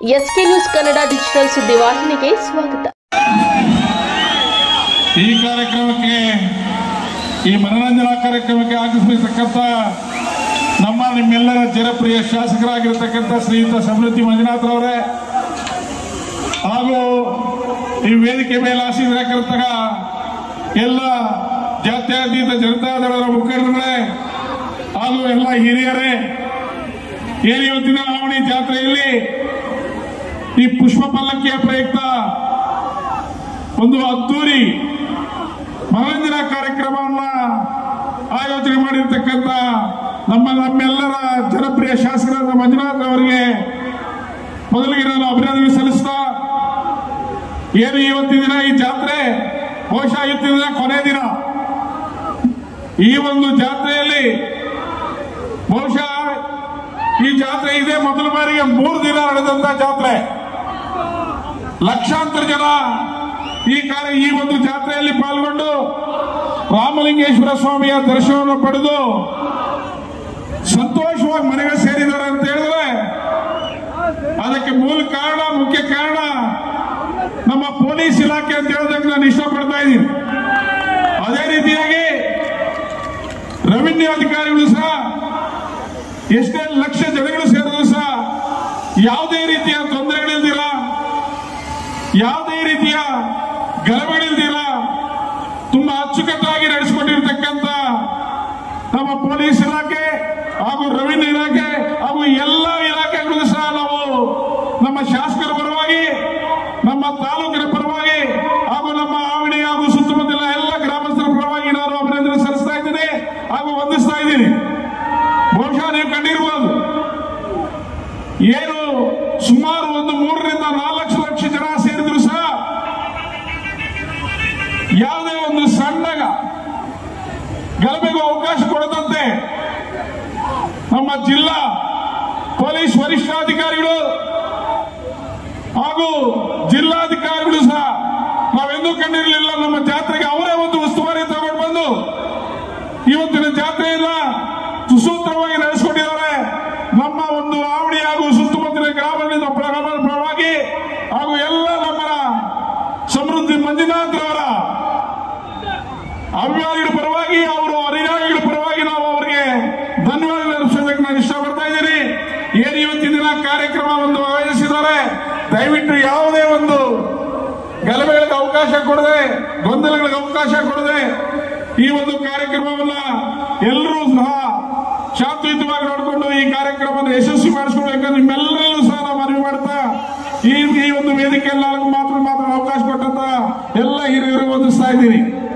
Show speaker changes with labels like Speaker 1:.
Speaker 1: S K news Kannada digital ಸುದ್ದಿವಾಹಿನಿಗೆ ಸ್ವಾಗತ
Speaker 2: ಈ ಕಾರ್ಯಕ್ರಮಕ್ಕೆ ಈ ಮನರಂಜನಾ ಕಾರ್ಯಕ್ರಮಕ್ಕೆ ಆಗಮಿಸತಕ್ಕಂಥ ನಮ್ಮ ನಿಮ್ಮೆಲ್ಲರ ಜನಪ್ರಿಯ ಶಾಸಕರಾಗಿರ್ತಕ್ಕಂಥ ಶ್ರೀಯುತ ಸಮೃದ್ಧಿ ಮಂಜುನಾಥ್ರವರೇ ಹಾಗೂ ಈ ವೇದಿಕೆ ಮೇಲೆ ಆಸೀನರಾಗಿರ್ತಕ್ಕ ಎಲ್ಲ ಜಾತ್ಯತೀತ ಜನತಾದಳದ ಮುಖಂಡರುಗಳೇ ಹಾಗೂ ಎಲ್ಲ ಹಿರಿಯರೇ ಏನು ಇವತ್ತಿನ ಆವಣಿ ಜಾತ್ರೆಯಲ್ಲಿ ಈ ಪುಷ್ಪ ಪಲ್ಲಕ್ಕಿಯ ಪ್ರಯುಕ್ತ ಒಂದು ಅದ್ದೂರಿ ಮನರಂಜನಾ ಕಾರ್ಯಕ್ರಮವನ್ನ ಆಯೋಜನೆ ಮಾಡಿರ್ತಕ್ಕಂಥ ನಮ್ಮ ನಮ್ಮೆಲ್ಲರ ಜನಪ್ರಿಯ ಶಾಸಕರಾದ ಮಂಜುನಾಥ್ ಅವರಿಗೆ ಮೊದಲಿಗೆ ನಾನು ಅಭಿನಂದನೆ ಸಲ್ಲಿಸ್ತಾ ಏನು ಇವತ್ತಿನ ದಿನ ಈ ಜಾತ್ರೆ ಬಹುಶಃ ಇವತ್ತಿನ ದಿನ ಕೊನೆ ದಿನ ಈ ಒಂದು ಜಾತ್ರೆಯಲ್ಲಿ ಬಹುಶಃ ಈ ಜಾತ್ರೆ ಇದೆ ಮೊದಲ ಬಾರಿಗೆ ಮೂರು ದಿನ ನಡೆದಂತ ಜಾತ್ರೆ ಲಕ್ಷಾಂತರ ಜನ ಈ ಕಾರ್ಯ ಈ ಒಂದು ಜಾತ್ರೆಯಲ್ಲಿ ಪಾಲ್ಗೊಂಡು ರಾಮಲಿಂಗೇಶ್ವರ ಸ್ವಾಮಿಯ ದರ್ಶನವನ್ನು ಪಡೆದು ಸಂತೋಷವಾಗಿ ಮನೆಗೆ ಸೇರಿದ್ದಾರೆ ಅಂತ ಹೇಳಿದ್ರೆ ಅದಕ್ಕೆ ಮೂಲ ಕಾರಣ ಮುಖ್ಯ ಕಾರಣ ನಮ್ಮ ಪೊಲೀಸ್ ಇಲಾಖೆ ಅಂತ ಹೇಳೋದಕ್ಕೆ ನಾನು ಇಷ್ಟಪಡ್ತಾ ಇದ್ದೀನಿ ಅದೇ ರೀತಿಯಾಗಿ ರೆವಿನ್ಯೂ ಅಧಿಕಾರಿಗಳು ಸಹ ಎಷ್ಟೇ ಲಕ್ಷ ಜನಗಳು ಸೇರಿದ್ರು ಸಹ ಯಾವುದೇ ರೀತಿಯ ತೊಂದರೆಗಳಿಲ್ದಿರ ಯಾವುದೇ ರೀತಿಯ ಗಲಭೆಗಳಿಲ್ದಿರ ತುಂಬಾ ಅಚ್ಚುಕಟ್ಟಾಗಿ ನಡೆಸಿಕೊಂಡಿರ್ತಕ್ಕಂಥ ನಮ್ಮ ಪೊಲೀಸ್ ಇಲಾಖೆ ಹಾಗೂ ರೆವಿನ್ಯೂ ಇಲಾಖೆ ಹಾಗೂ ಎಲ್ಲ ಇಲಾಖೆಗಳಿಗೂ ಸಹ ನಾವು ನಮ್ಮ ಶಾಸಕರ ಪರವಾಗಿ ನಮ್ಮ ತಾಲೂಕಿನ ಪರವಾಗಿ ಹಾಗೂ ನಮ್ಮ ಆವಣಿ ಹಾಗೂ ಸುತ್ತಮುತ್ತಲ ಎಲ್ಲ ಗ್ರಾಮಸ್ಥರ ಪರವಾಗಿ ನಾನು ಅಭಿನಂದನೆ ಸಲ್ಲಿಸ್ತಾ ಇದ್ದೀನಿ ಹಾಗೂ ವಂದಿಸ್ತಾ ಇದ್ದೀನಿ ಬಹುಶಃ ನೀವು ಕಂಡಿರ್ಬೋದು ಏನು ಸುಮಾರು ಒಂದು ಮೂರರಿಂದ ನಾಲ್ಕು ಲಕ್ಷ ಜನ ಸೇರಿದ್ರು ಸಹ ಯಾವುದೇ ಒಂದು ಸಣ್ಣ ಗಲಭೆಗೂ ಅವಕಾಶ ಕೊಡದಂತೆ ನಮ್ಮ ಜಿಲ್ಲಾ ಪೊಲೀಸ್ ವರಿಷ್ಠಾಧಿಕಾರಿಗಳು ಹಾಗೂ ಜಿಲ್ಲಾಧಿಕಾರಿಗಳು ಸಹ ನಾವೆಂದೂ ಕಂಡಿರಲಿಲ್ಲ ನಮ್ಮ ಜಾತ್ರೆಗೆ ಅವರೇ ಒಂದು ಉಸ್ತುವಾರಿ ತಗೊಂಡು ಬಂದು ಇವತ್ತಿನ ಜಾತ್ರೆಯನ್ನ ಸುಸೂತ್ರವಾಗಿ ನಡೆಸಿಕೊಂಡಿದ್ದಾರೆ ನಮ್ಮ ಒಂದು ಆವಡಿ ಹಾಗೂ ಸುತ್ತಮುತ್ತಲಿನ ಗ್ರಾಮಗಳಿಂದ ಗ್ರಾಮದ ಪರವಾಗಿ ಹಾಗೂ ಎಲ್ಲ ನಮ್ಮ ಸಮೃದ್ಧಿ ಮಂಜುನಾಥ್ ಅವರ ಅಭಿಮಾನಿಗಳ ಪರವಾಗಿ ಅವರು ಅನುಯಾಯಿಗಳ ಪರವಾಗಿ ನಾವು ಅವರಿಗೆ ಧನ್ಯವಾದ ಅರ್ಪಿಸೋದಕ್ಕೆ ನಾನು ಇಷ್ಟಪಡ್ತಾ ಇದ್ದೀನಿ ಏನು ಇವತ್ತಿನ ದಿನ ಕಾರ್ಯಕ್ರಮ ಒಂದು ಆಯೋಜಿಸಿದ್ದಾರೆ ದಯವಿಟ್ಟು ಯಾವುದೇ ಒಂದು ಗಲಭೆಗಳಿಗೆ ಅವಕಾಶ ಕೊಡದೆ ಗೊಂದಲಗಳಿಗೆ ಅವಕಾಶ ಕೊಡದೆ ಈ ಒಂದು ಕಾರ್ಯಕ್ರಮವನ್ನ ಎಲ್ಲರೂ ಸಹ ಶಾಂತಿಯುತವಾಗಿ ನೋಡಿಕೊಂಡು ಈ ಕಾರ್ಯಕ್ರಮವನ್ನು ಯಶಸ್ವಿ ಮಾಡಿಸ್ಕೊಳ್ಬೇಕಂದ್ರೆ ನಿಮ್ಮೆಲ್ಲರಲ್ಲೂ ಸಹ ನಾವು ಮನವಿ ಮಾಡ್ತಾ ಈ ಈ ಒಂದು ವೇದಿಕೆಯಲ್ಲಿ ನಾಲ್ಕು ಮಾತ್ರ ಮಾತ್ರ ಅವಕಾಶ ಕೊಟ್ಟಂತ ಎಲ್ಲ ಹಿರಿಯರು ವಂದಿಸ್ತಾ ಇದ್ದೀನಿ